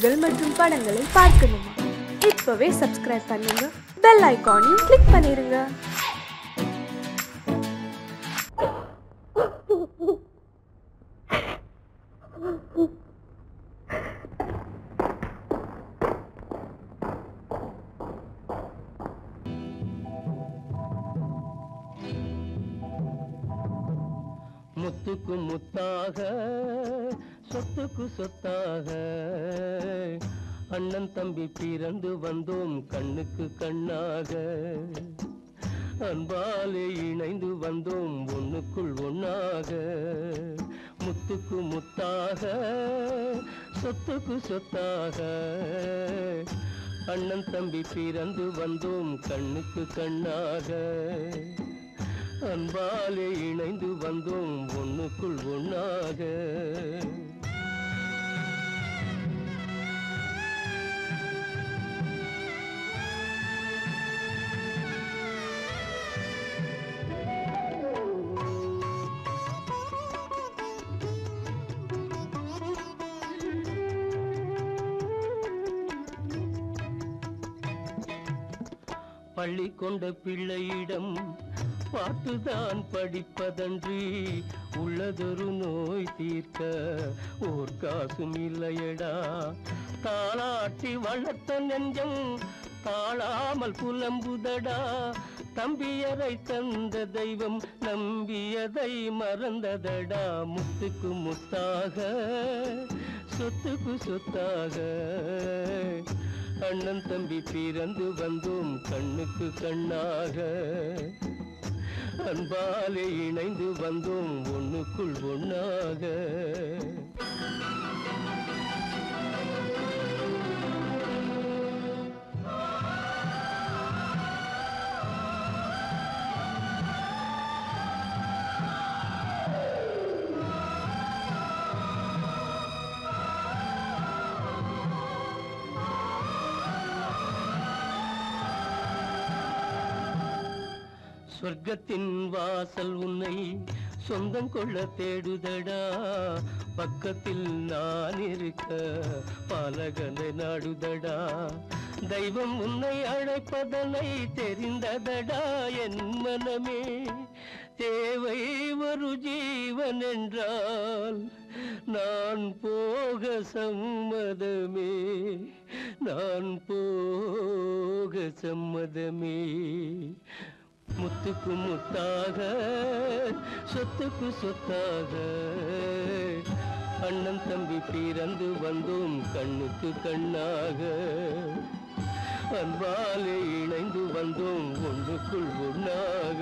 நிகழ்ச்சிகள் மற்றும் படங்களை பார்க்கணுமா இப்பவே சப்ஸ்கிரைப் பண்ணுங்க பெல் ஐகானையும் கிளிக் பண்ணிருங்க முத்துக்கு முத்தாக சொத்துக்கு சொத்தாக அண்ணன் தம்பி பிறந்து வந்தோம் கண்ணுக்கு கண்ணாக அன்பாலே இணைந்து வந்தோம் ஒண்ணுக்குள் ஒண்ணாக முத்துக்கு முத்தாக சொத்துக்கு சொத்தாக அண்ணன் தம்பி பிறந்து வந்தோம் கண்ணுக்கு கண்ணாக அன்பாலே இணைந்து வந்தோம் ஒண்ணுக்குள் ஒண்ணாக பள்ளி கொண்ட பிள்ளையிடம் பார்த்துதான் படிப்பதன்றி உள்ளதொரு நோய் தீர்க்க ஓர் காசும் இல்லையடா தாளாட்டி வளர்த்த நெஞ்சம் தாழாமல் புலம்புதடா தம்பியரை தந்த தெய்வம் நம்பியதை மறந்ததடா முத்துக்கு முத்தாக சொத்துக்கு சொத்தாக அண்ணன் தம்பி பிறந்து வந்தோம் கண்ணுக்கு கண்ணாக அன்பாலே இணைந்து வந்தோம் ஒண்ணுக்குள் ஒண்ணாக சொர்க்கத்தின் வாசல் உன்னை சொந்தம் கொள்ள தேடுதடா பக்கத்தில் நான் இருக்க பாலகனை நாடுதடா தெய்வம் உன்னை அழைப்பதனை தெரிந்ததடா என் மனமே தேவை ஒரு ஜீவன் என்றால் நான் போக சம்மதமே நான் போக சம்மதமே முத்துக்கு முத்தாக சொத்துக்கு சொத்தாக அண்ணன் தம்பி பிறந்து வந்தோம் கண்ணுக்கு கண்ணாக அன்பாலே இணைந்து வந்தோம் ஒன்றுக்குள் ஒண்ணாக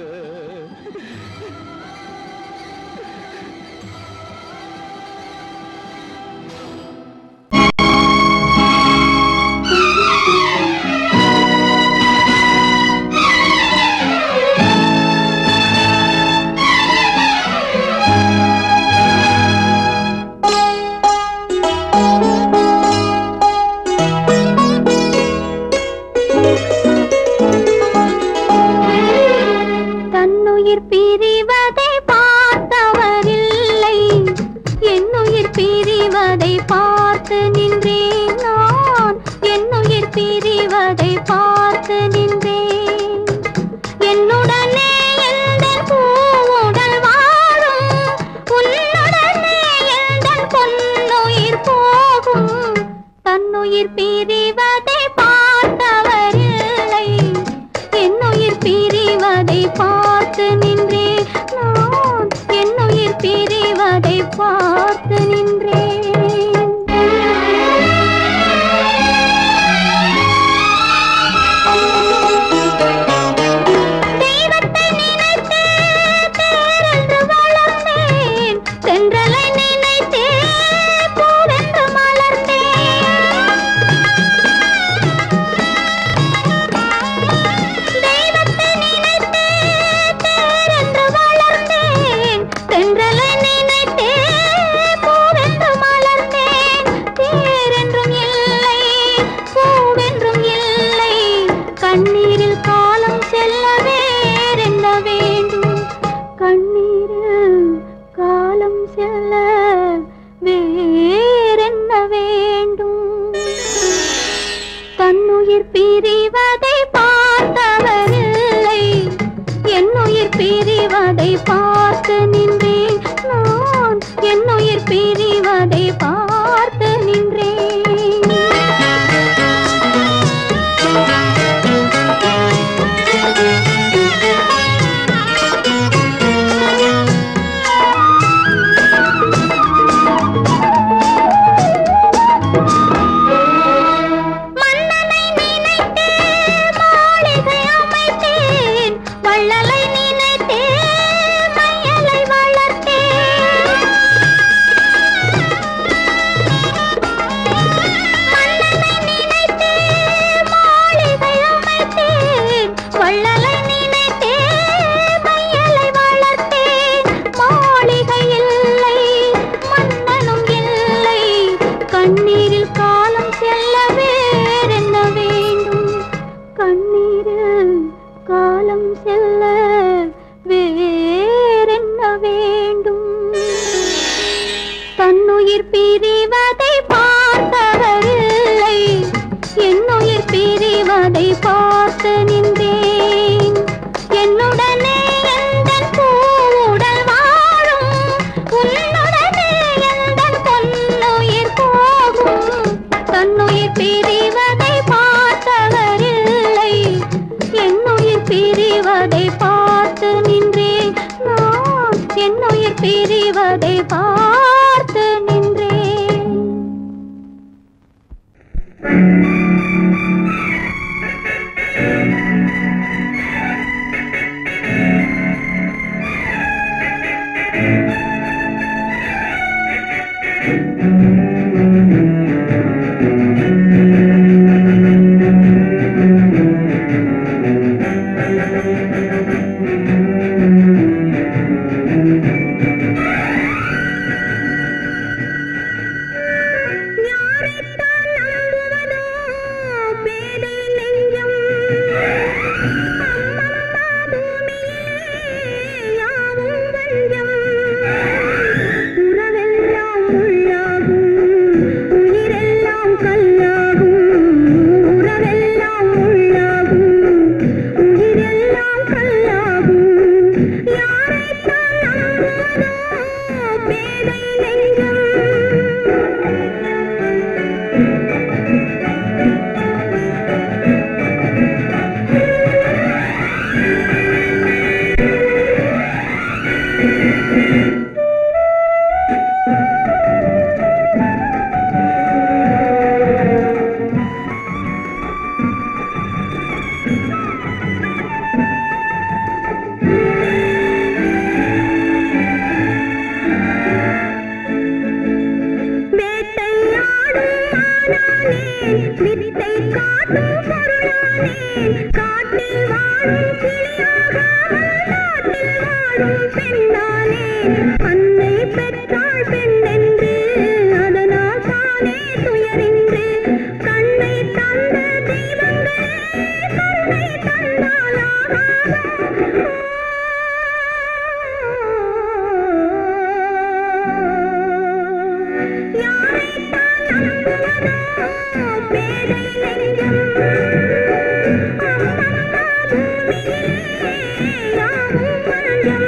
தன்னுயிர் பிரிவதை பார்த்தவரில்லை என்னுயிர் பிரிவதை பார்த்து நின்றேன் நான் என்னுயிர் பிரிவதை பார்த்து நின்றேன் என்னுடனே எந்த பூவுடல் வாழும் உன்னுடனே எந்த பொன்னுயிர் போகும் தன்னுயிர் பிரிவதை பார்த்தவரில்லை என்னுயிர் பிரிவதை பார்த்து நின்றேன் நான் என்னுயிர் பிரிவதை பார்த்து நின்றேன் தெய்வத்தை நினைத்து தேரென்று வளர்ந்தேன் தென்றலை நினைத்தே பூவென்று மலர்ந்தேன் என்னுயிர் பிரிவதை பார்த்தவரில்லை என்னுயிர் பிரிவதை பார்த்து நின்றேன் நான் என்னுயிர் பிரிவதை பார்த்து நின்றேன் மன்னனை நினைத்தே மாளிகை அமைத்தேன் வள்ளலை நினைத்தே மையலை வளர்த்தேன் மன்னனை நினைத்தே மாளிகை அமைத்தேன் வள்ளலை நினைத்தே மையலை வளர்த்தேன் மாளிகை இல்லை மன்னனும் இல்லை கண்ணீரில் காலம் செல்ல வேறென்ன வேண்டும் கண்ணீரில் காலம் செல்ல வேறென்ன வேண்டும் தன்னுயிர் பிரிவதை பார்த்தவரில்லை என்னுயிர் பிரிவதை பார்த்து நின்றேன் என்னுடனே எந்தன் பூவுடல் வாழும் உன்னுடனே எந்தன் பொன்னுயிர் போகும் தன்னுயிர் பிரிவதை பார்த்தவரில்லை என்னுயிர் பிரிவதை பார்த்து நின்றேன் நான் என்னுயிர் பிரிவதை பார்த்து நின்றேன் வித்தை காட்டும் பொருளானேன் காட்டில் வாழும் கிளியாகாமல் நாட்டில் வாழும் பெண்ணானே அன்னை பெற்றாள் பெண்ணென்று அதனால் தானே துயரின்று கண்ணை தந்த தெய்வங்களே கருணை தந்தாலாகாதோ யாரைத்தான் நம்புவதோ பேதை நெஞ்சம் அம்மம்மா பூமியிலே யாவும் மஞ்சம்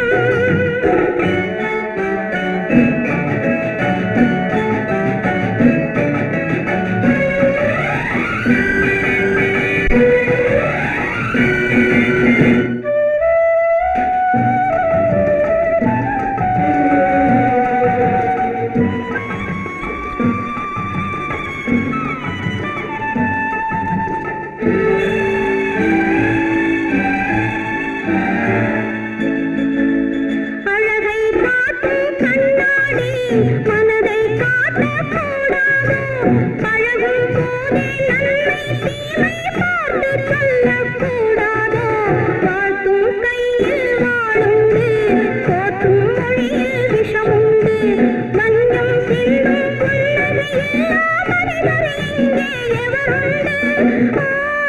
அழகை காட்டும் கண்ணாடி மனதை காட்டக்கூடாதோ பழகும் போதே நன்மை தீமை பார்த்து சொல்லக்கூடாதோ வாழ்த்தும் கையில் வாழுண்டு போற்றும் மொழியில் விஷமுண்டு மஞ்சம் சிந்தும் புன்னகையில்லா மனிதர் இங்கே எவருண்டு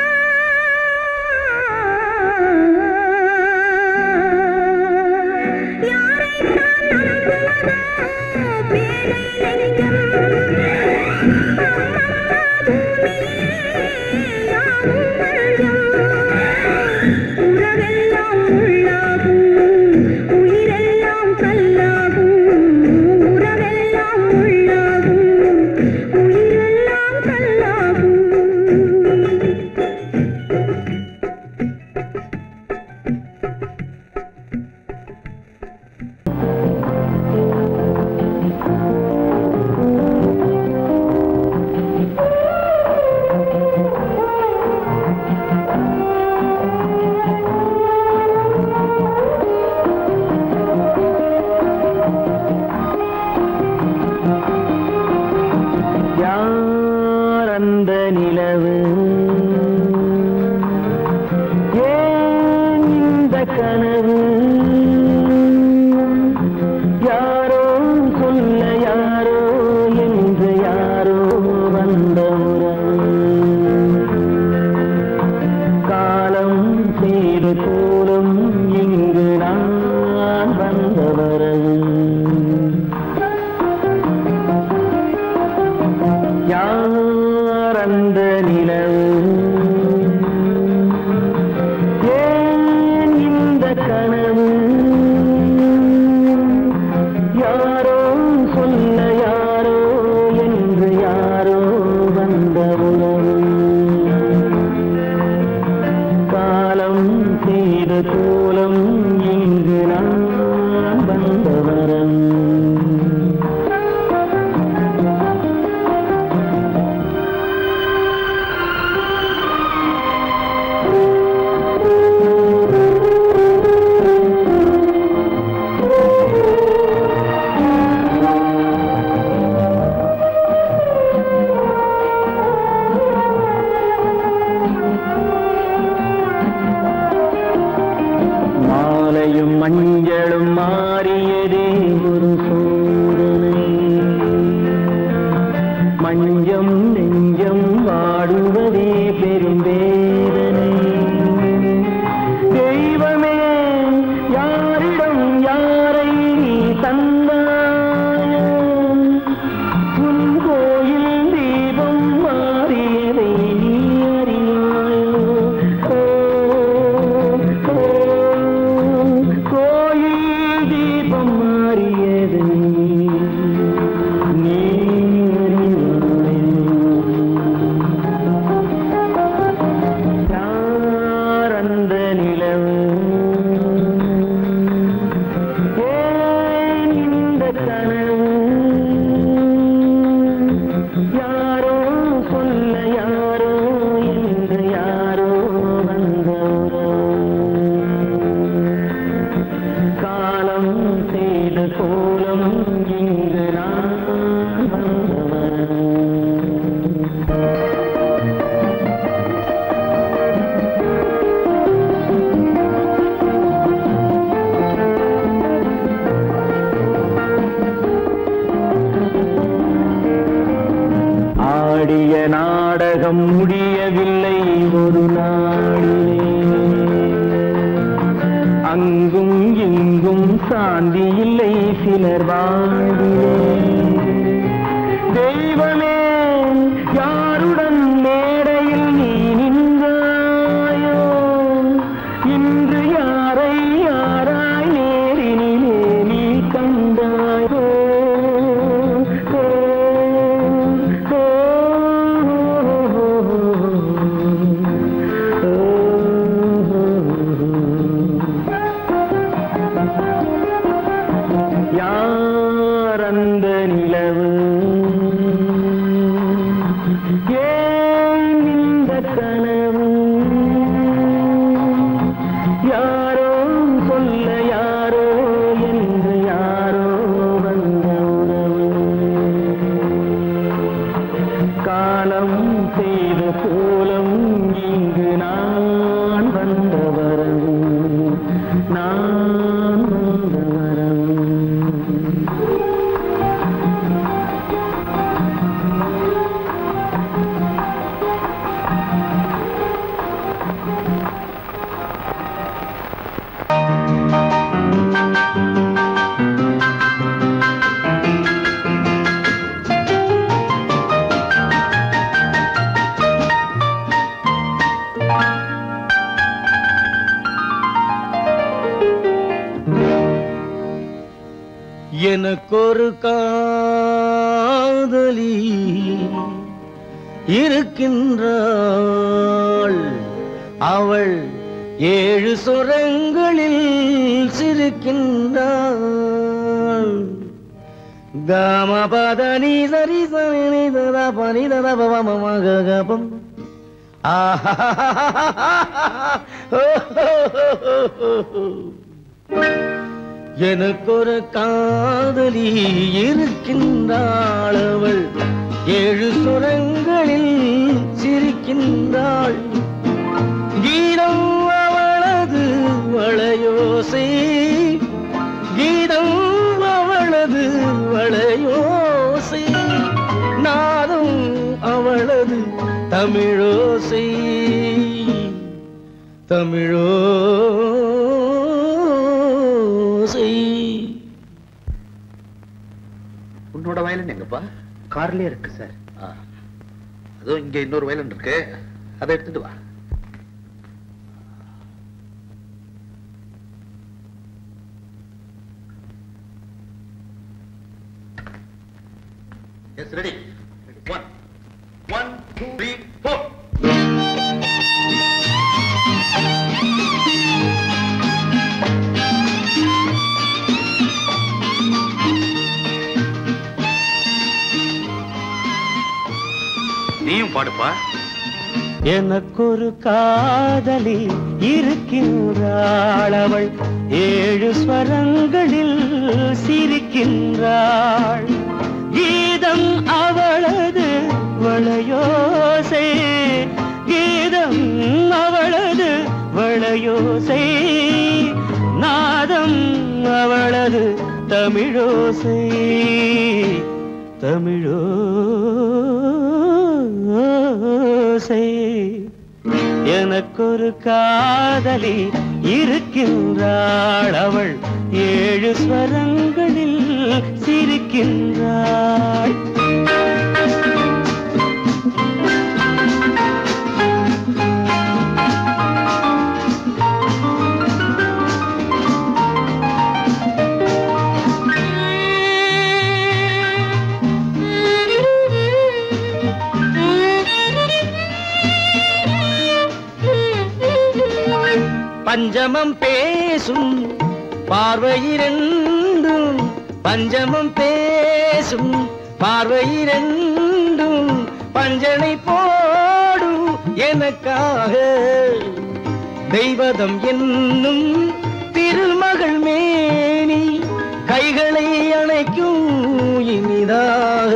யாரைத்தான் நம்புவதோ பேதை நெஞ்சம் அம்மம்மா பூமியிலே யாவும் யார் அந்த நிலவு ஏன் இந்த கனவு யாரோ சொல்ல யாரோ என்று யாரோ வந்த உறவு காலம் செய்த கோலம் இங்கு நான் வந்த வரம் மாலையும் மஞ்சளும் மாறியதே ஒரு சோதனை மஞ்சம் நெஞ்சம் வாடுவதே பெரும் வேதனை தெய்வமே யாரிடம் யாரை நீ தந்தாயோ உன் கோயில் தீபம் மாறியதை நீ அறியாயோ ஓ, ஓ, கோயில் தீபம் மாறியதை நீ அறியாயோ யார் அந்த நிலவு ஏன் இந்த கனவு யாரோ சொல்ல யாரோ என்று யாரோ வந்த உறவு. காலம் செய்த கோலம் இங்கு நான் வந்தவன் ஆடிய நாடகம் முடியவில்லை ஒரு நாளிலே அங்கும் இங்கும் சாந்தி இல்லை சிலர் வாழ்விலே தெய்வமே யாருடன் மேடையில் நீ நின்றாயோ இன்று யாரை யாராய் நேரினிலே நீ கண்டாயோ ஓ, ஓ, யார் அந்த நிலவு ஏன் இந்த கனவு யாரோ சொல்ல யாரோ என்று யாரோ வந்த உறவு காலம் செய்த கோலம் இங்கு நான் வந்த வரவு நான் வந்த வரவு எனக்கொரு காதலி இருக்கின்றாள் அவள் ஏழு சுரங்களில் சிரிக்கின்றாள் காமபத நீதரி சனிதர பனிதர பவமகபம் எனக்கொரு காதலி இருக்கின்றாள் அவள் ஏழு சுரங்களில் சிரிக்கின்றாள் கீதம் அவளது வளையோசை கீதம் அவளது வளையோசை நாதம் அவளது தமிழோசை தமிழோசை உன்னோட வயலன் எங்கப்பா கார்லயே இருக்கு சார் ஆ. அதுவும் இங்க இன்னொரு வயலன் இருக்கு அதை எடுத்துட்டு வா yes ready one one two three four நீயும் பாடுப்பா எனக்கொரு காதலி இருக்கின்றாள் அவள் ஏழு ஸ்வரங்களில் சிரிக்கின்றாள் கீதம் அவளது வளையோசை கீதம் அவளது வளையோசை நாதம் அவளது தமிழோசை தமிழோசை எனக்கொரு காதலி இருக்கின்றாள் அவள் ஏழு ஸ்வரங்களில் சிரிக்கின்றாள் பஞ்சமம் பேசும் பார்வையிரண்டும் பஞ்சமம் பேசும் பார்வையிரண்டும் பஞ்சனை போடும் எனக்காக தெய்வதம் என்னும் திருமகள் மேனி கைகளை அணைக்கும் இனிதாக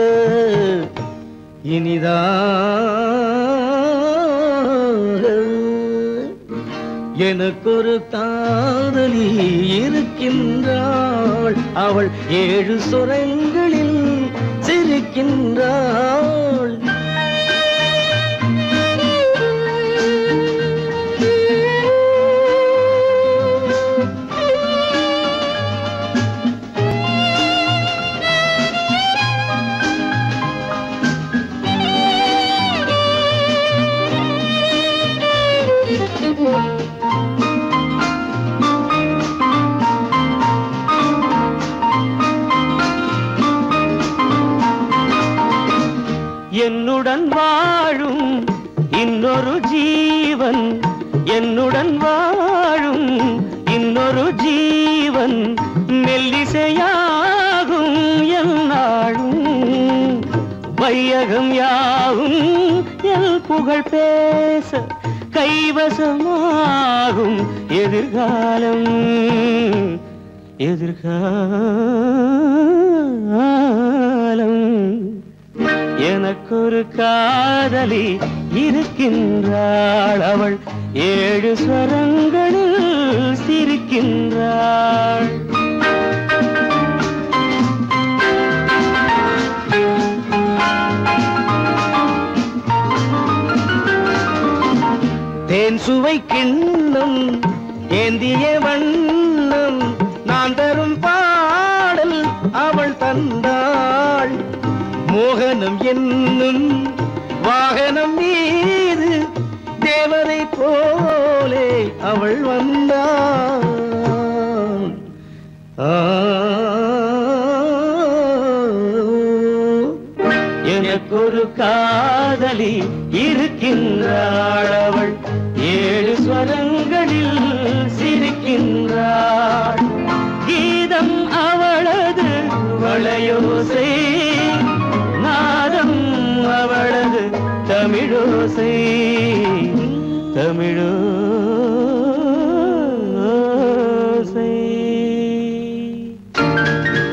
இனிதாக எனக்கொரு காதலி இருக்கின்றாள் அவள் ஏழு சுரங்களில் சிரிக்கின்றாள் என்னுடன் வாழும் இன்னொரு ஜீவன் என்னுடன் வாழும் இன்னொரு ஜீவன் மெல்லிசையாகும் என்னாலும் வையகம் யாவும் எல் புகழ் பேச கைவசமாகும் எதிர்காலம் எதிர்காலம் எனக்கொரு காதலி இருக்கின்றாள் அவள் ஏழு ஸ்வரங்களில் சிரிக்கின்றாள் தேன் சுவை கிண்ணம் ஏந்திய வண்ணம் நான் தரும் பாடல் அவள் தந்தாள் மோகனம் என்னும் வாகனம் மீது தேவரை போலே அவள் வந்தாள் ஆ எனக்கொரு காதலி இருக்கின்றாள் அவள் ஏழு ஸ்வரங்களில் சிரிக்கின்றாள் கீதம் அவளது வளையோசை நாதம் அவளது தமிழோசை தமிழோசை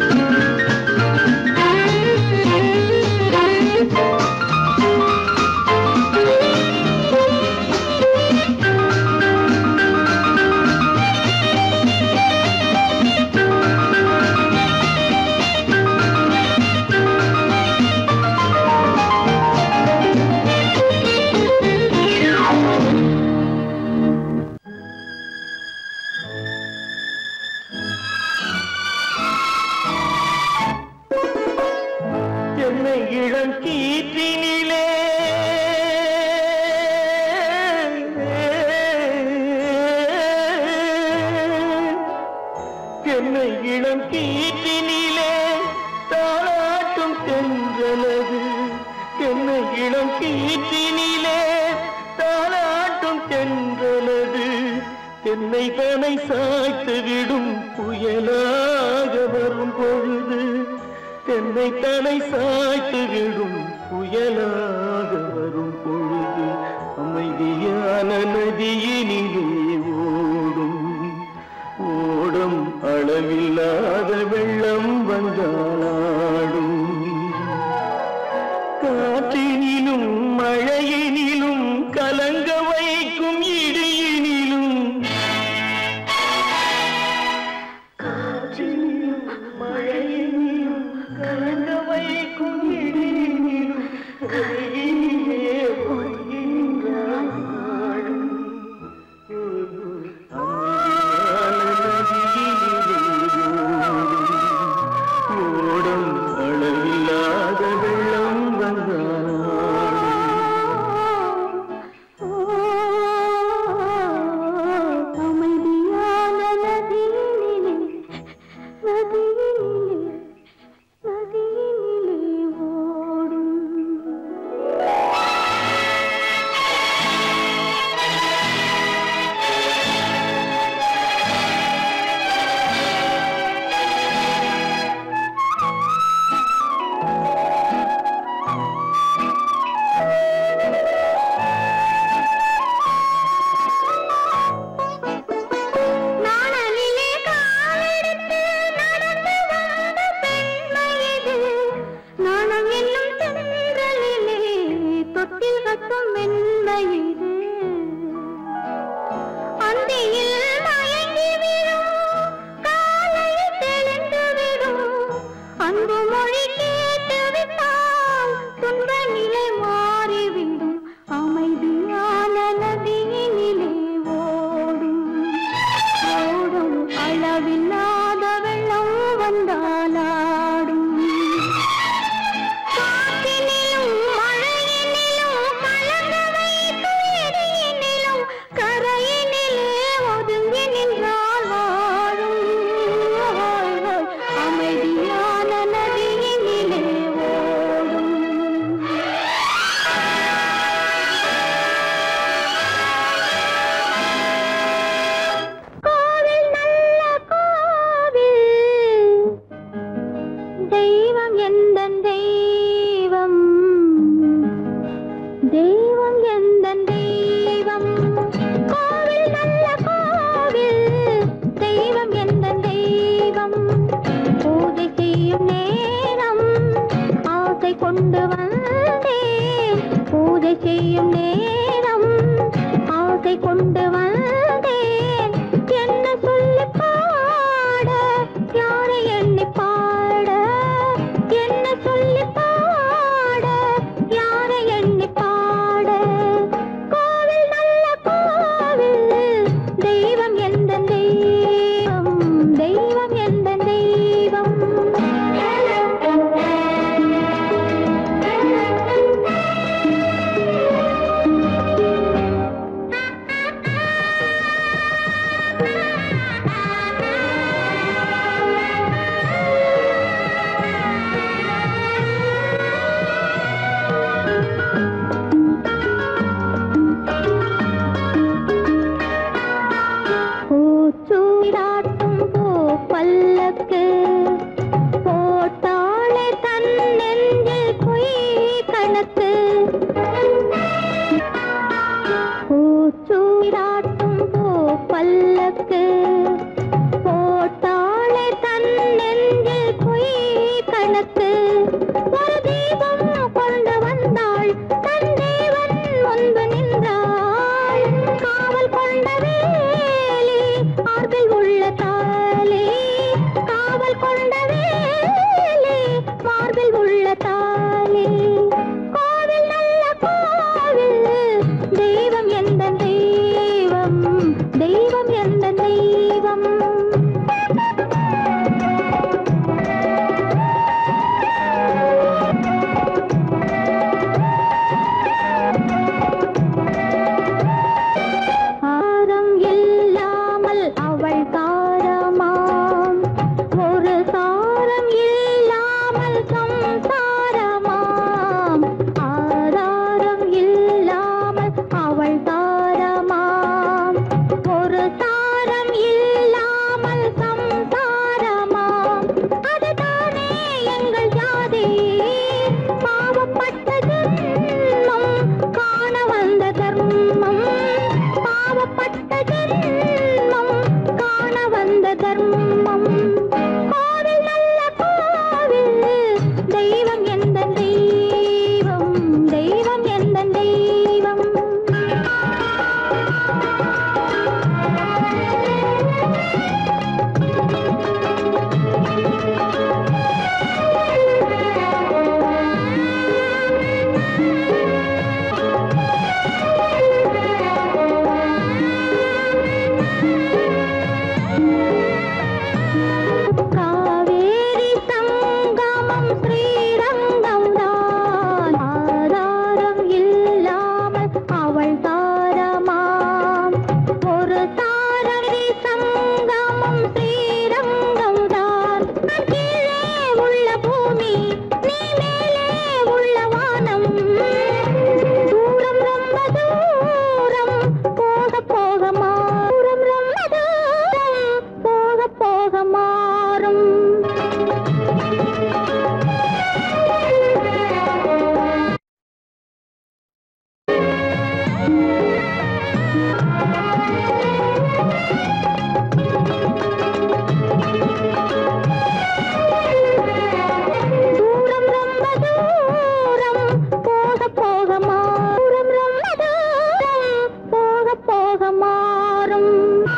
கீற்றினிலே தாலாட்டும் தென்றலது தென்னை தனை சாய்த்து விடும் புயலாக வரும் பொழுது தென்னை தனை சாய்த்து விடும் புயலாக வரும் பொழுது அமைதியான நதியினிலே ஓடும் ஓடும் அளவில்லாத வெள்ளம் வந்தாளாடும் காற்றினிலும் மழையினிலும் கலங்க வைக்கும் இடியினிலும் காற்றினிலும் மழையினிலும் கலங்க வைக்கும் இடியினிலும் கரையினிலே போகின்றாள் நாளும். ஓடும் அளவில்லாத வெள்ளம் வந்தாடும் அமைதியான நதியினிலே நதியினிலே நதியினிலே ஓடும் நாணலிலே காலெடுத்து நடந்து வந்த பெண்மை இது. நாணம் என்னும் தென்றலிலே தொட்டில் கட்டும் மென்மை இது. அந்தியில் மயங்கி விடும், காலையில் தெளிந்து விடும். அன்பு மொழி கேட்டு விட்டால் துன்ப நிலை மாறிவிடும் அமைதியான நதியினிலே ஓடும் ஓடும் அளவில்லாத வெள்ளம் வந்தாலாடும் காற்றினிலும் மழையினிலும் கலந்த வைக்கும் இடியினிலும் கரையினிலே ஒதுங்கி நின்றால் வாழும் அமைதியான நதியினிலே ஓடும் கோவில் நல்ல கோவில் தெய்வம் எந்த தெய்வம் தெய்வம் எந்த தெய்வம் கோவில் நல்ல கோவில் தெய்வம் எந்த தெய்வம் பூஜை செய்யும் நேரம் ஆசை கொண்டு வந்தேன் பூஜை செய்யும் நேரம் ஆசை கொண்டு வந்தேன் என்ன சொல்லி பாட யாரை எண்ணி பாட என்ன சொல்லி பாட யாரை எண்ணி பாட கோவில் நல்ல கோவில் தெய்வம் எந்த தெய்வம் தெய்வம் எந்த தெய்வம் தூரம் ரொம்ப தூரம் போக போக மாறும் ரொம்ப தூரம் போக போக மாறும்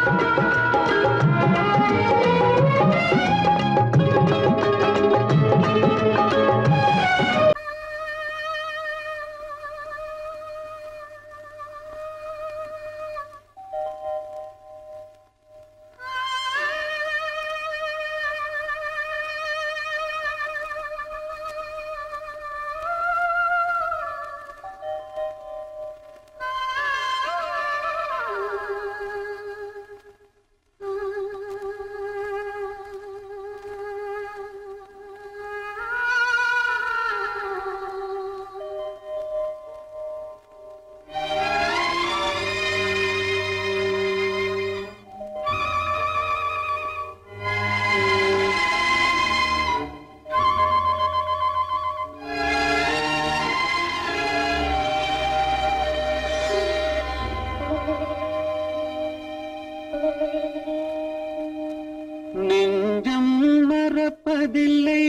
நெஞ்சம் மறப்பதில்லை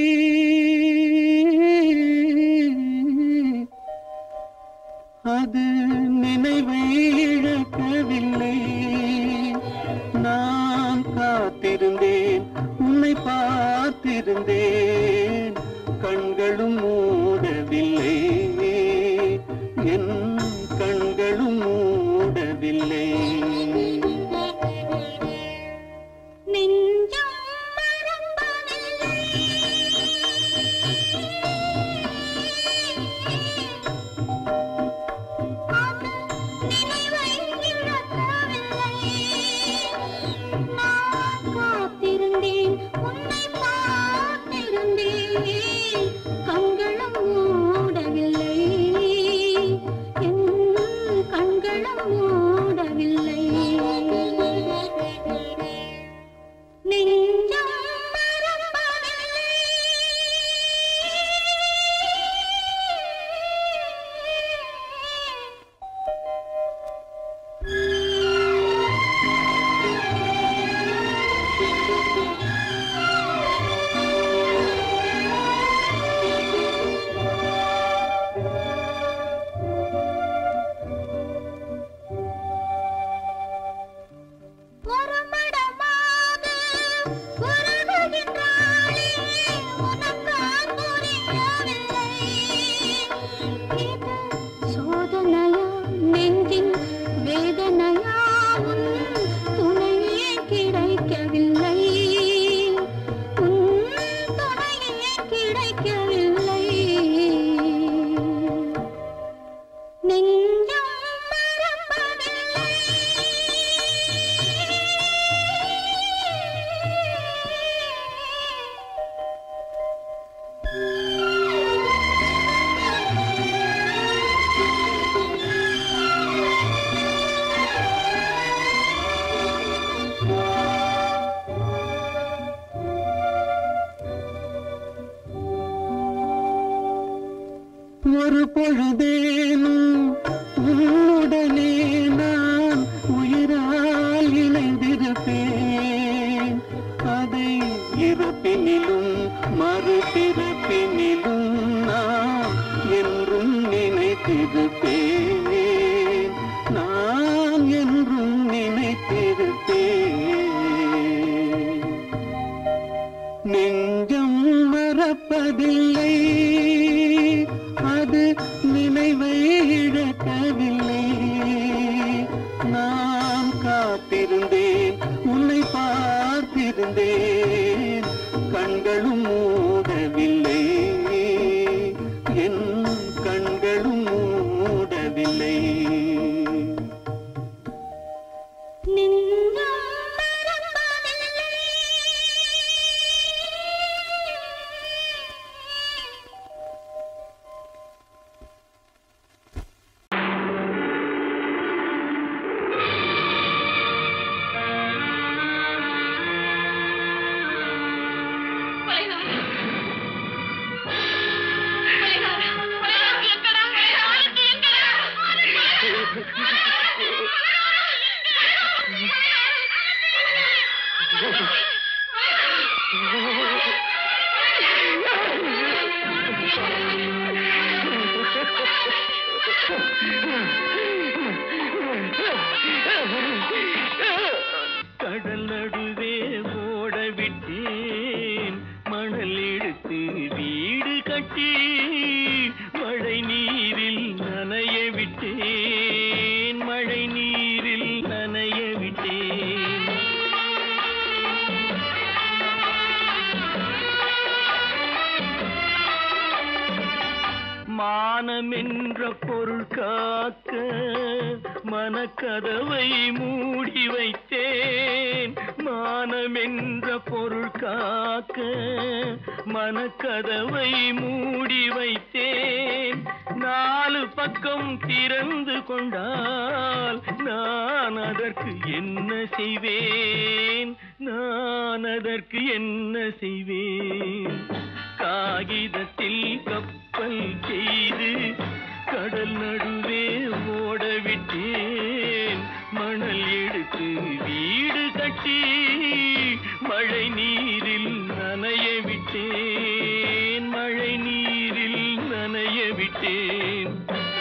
அது நினைவை இழக்கவில்லை நான் காத்திருந்தேன் உன்னை பார்த்திருந்தேன் கண்களும் மூடவில்லை என் கண்களும் மூடவில்லை நெஞ்சம் மறப்பதில்லை அது நினைவை இழக்கவில்லை நான் காத்திருந்தேன் உன்னை பார்த்திருந்தேன் கண்களும் மூடவில்லை என் கண்களும் மூடவில்லை நெஞ்சம் மறப்பதில்லை ஒரு மடமாக உருகுகின்றாளே, உனக்கால் புரியவில்லை. இது சோதனையா, நெஞ்சின் வேதனையா, உன் துணையே கிடைக்கவில்லை உன் துணையே கிடைக்கவில்லை நெஞ்சம் மறப்பதில்லை ஒரு பொழுதேனும் உன்னுடனே நான் உயிரால் இணைந்திருப்பேன் அதை இறப்பினிலும் மறுபிறப்பினிலும் நான் என்றும் நினைத்திருப்பேன் நான் என்றும் நினைத்திருப்பேன் நெஞ்சம் மறப்பதில்லை அது நினைவை இழக்கவில்லை நான் காத்திருந்தேன் உன்னை பார்த்திருந்தேன் கண்களும் மூடவில்லை என் கண்களும் மூடவில்லை நெஞ்சம் மறப்பதில்லை கொலைகாரா. கொலைகாரா. கொலைகாரா எங்கடா? கொலைகாரா எங்கடா? கடல் நடுவே ஓட விட்டேன் மணல் எடுத்து வீடு கட்டி மழை நீரில் நனைய விட்டேன் மழை நீரில் நனைய விட்டேன் மானம் என்ற பொருள் காக்க மனக்கதவை மூடி வைத்தேன் மானம் என்ற பொருள் காக்க மனக்கதவை மூடி வைத்தேன் நாலு பக்கம் திறந்து கொண்டால் நான் அதற்கு என்ன செய்வேன் நான் அதற்கு என்ன செய்வேன் காகிதத்தில் கப்பல் செய்து கடல் நடுவே ஓட விட்டேன் மணல் எடுத்து வீடு கட்டி மழை நீரில் நனைய விட்டேன் மழை நீரில் நனைய விட்டேன்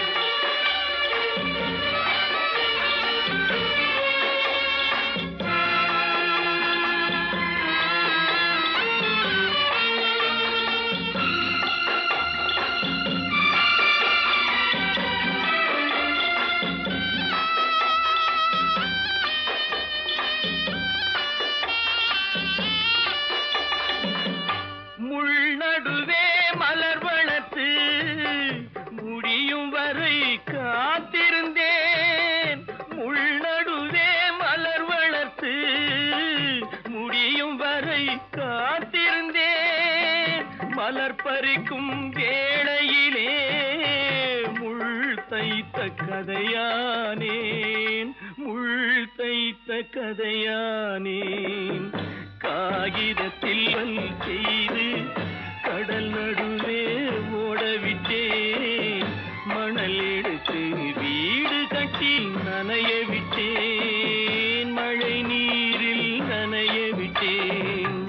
முள் நடுவே மலர் வளர்த்து முடியும் வரை காத்திருந்தேன் முள் நடுவே மலர் வளர்த்து முடியும் வரை காத்திருந்தேன் மலர் பறிக்கும் வேளையிலே முள் தைத்த கதையானேன் முள் தைத்த கதையானேன் காகிதத்தில் வல் செய்து கடல் நடுவே ஓட விட்டேன் மணல் எடுத்து வீடு கட்டி நனைய விட்டேன் மழை நீரில் நனைய விட்டேன்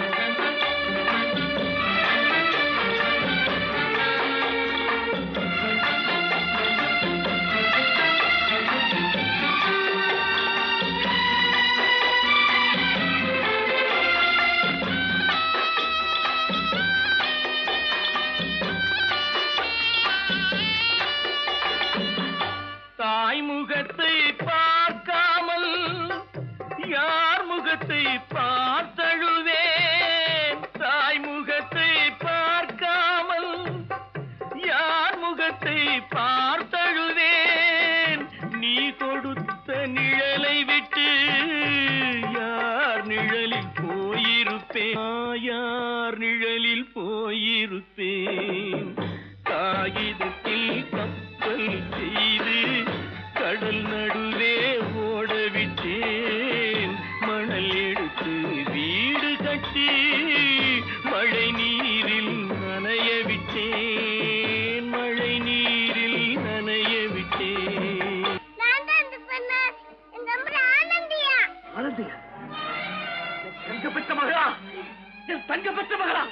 தாய் முகத்தை பார்க்காமல் யார் முகத்தை பார்த்தழுவேன் தாய் முகத்தை பார்க்காமல் யார் முகத்தை பார்த்தழுவேன் நீ கொடுத்த நிழலை விட்டு யார் நிழலில் போயிருப்பேன் ஆ, யார் நிழலில் போயிருப்பேன் காகிதத்தில் கப்பல் செய்து கடல் நடுவே ஓட விட்டேன் மணல் எடுத்து வீடு கட்டி மழை நீரில் நனைய விட்டேன் மழை நீரில் நனைய விட்டேன் நான் தான் இந்த பொண்ணு எங்க அம்மா ஆனந்தியா ஆனந்தியா என் தங்க பெற்ற மகளா என் தங்க பெற்ற மகளா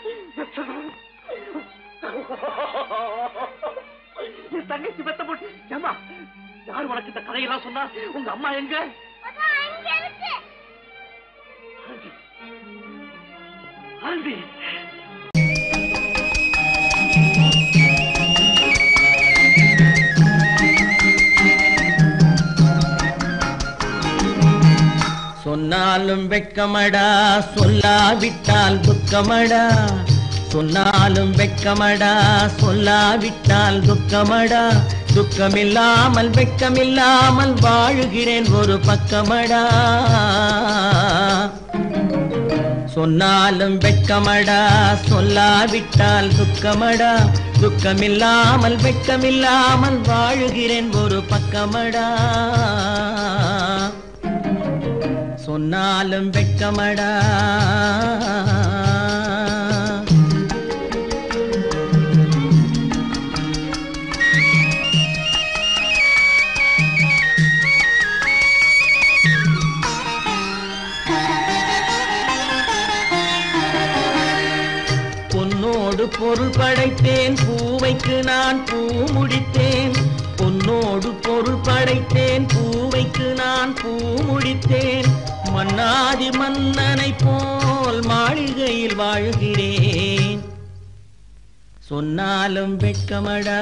என் தங்கச்சி பெத்த போட்டு ஏமா யார் உனக்கு இந்த கதையெல்லாம் சொன்னா உங்க அம்மா எங்க அதான் அங்க இருக்கு ஆனந்தி சொன்னாலும் வெட்கமடா சொல்லாவிட்டால் துக்கமடா சொன்னாலும் வெட்கமடா சொல்லாவிட்டால் துக்கமடா துக்கமில்லாமல் வெட்கமில்லாமல் வாழுகிறேன் ஒரு பக்கமடா சொன்னாலும் வெட்கமடா சொல்லாவிட்டால் துக்கமடா துக்கமில்லாமல் வெட்கமில்லாமல் வாழுகிறேன் ஒரு பக்கமடா சொன்னாலும் வெட்கமடா பொருள் படைத்தேன் பூவைக்கு நான் பூ முடித்தேன் பொன்னோடு பொருள் படைத்தேன் பூவைக்கு நான் பூ முடித்தேன் மன்னாதி மன்னனை போல் மாளிகையில் வாழ்கிறேன் சொன்னாலும் வெட்கமடா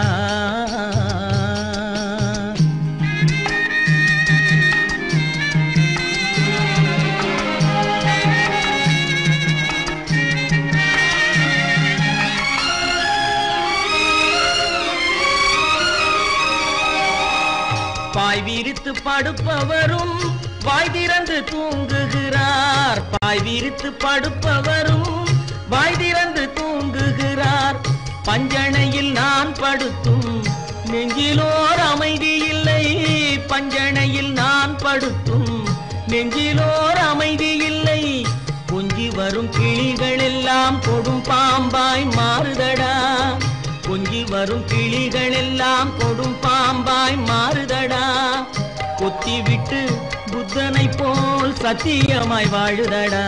பாய் விரித்து படுப்பவரும் வாய் திறந்து தூங்குகிறார் பாய் விரித்து படுப்பவரும் வாய் திறந்து தூங்குகிறார் பஞ்சணையில் நான் படுத்தும் நெஞ்சிலோர் அமைதி இல்லை பஞ்சணையில் நான் படுத்தும் நெஞ்சிலோர் அமைதி இல்லை கொஞ்சி வரும் கிளிகள் எல்லாம் கொடும் பாம்பாய் மாறுதடா கொஞ்சி வரும் கிளிகள் எல்லாம் கொடும் பாம்பாய் மாறுதடா கொத்தி விட்டு புத்தனை போல் சத்தியமாய் வாழுதடா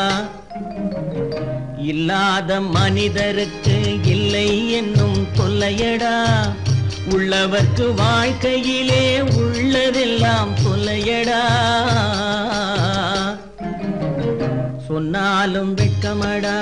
இல்லாத மனிதருக்கு இல்லை என்னும் தொல்லையடா உள்ளவர்க்கு வாழ்க்கையிலே உள்ளதெல்லாம் தொல்லையடா சொன்னாலும் வெட்கமடா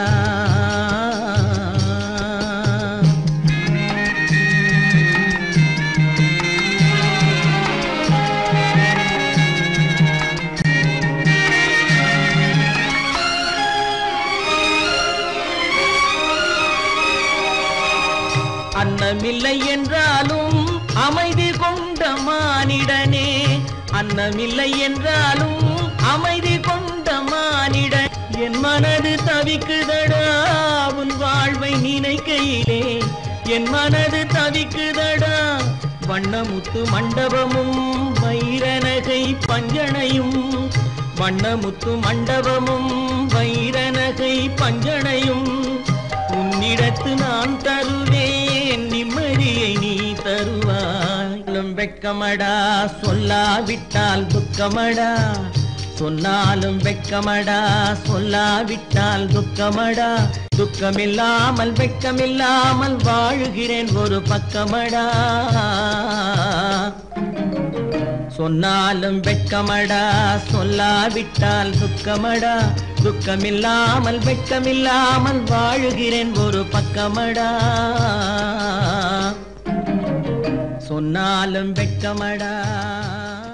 அன்னமில்லை என்றாலும் அமைதி கொண்ட மானிடனே அன்னமில்லை என்றாலும் அமைதி கொண்ட மானிடன் என் மனது தவிக்குதடா உன் வாழ்வை நினைக்கையிலே என் மனது தவிக்குதடா வண்ணமுத்து மண்டபமும் வைரநகை பஞ்சனையும் வண்ணமுத்து மண்டபமும் வைரநகை பஞ்சனையும் உன்னிடத்து நான் தருவேன் நிம்மதியை நீ தருவாய் வெட்கமடா சொல்லாவிட்டால் துக்கமடா சொன்னாலும் வெட்கமடா சொல்லாவிட்டால் துக்கமடா துக்கமில்லாமல் வெட்கமில்லாமல் வாழுகிறேன் ஒரு பக்கமடா சொன்னாலும் வெட்கமடா சொல்லாவிட்டால் துக்கமடா துக்கமில்லாமல் வெட்கமில்லாமல் வாழுகிறேன் ஒரு பக்கமடா சொன்னாலும் வெட்கமடா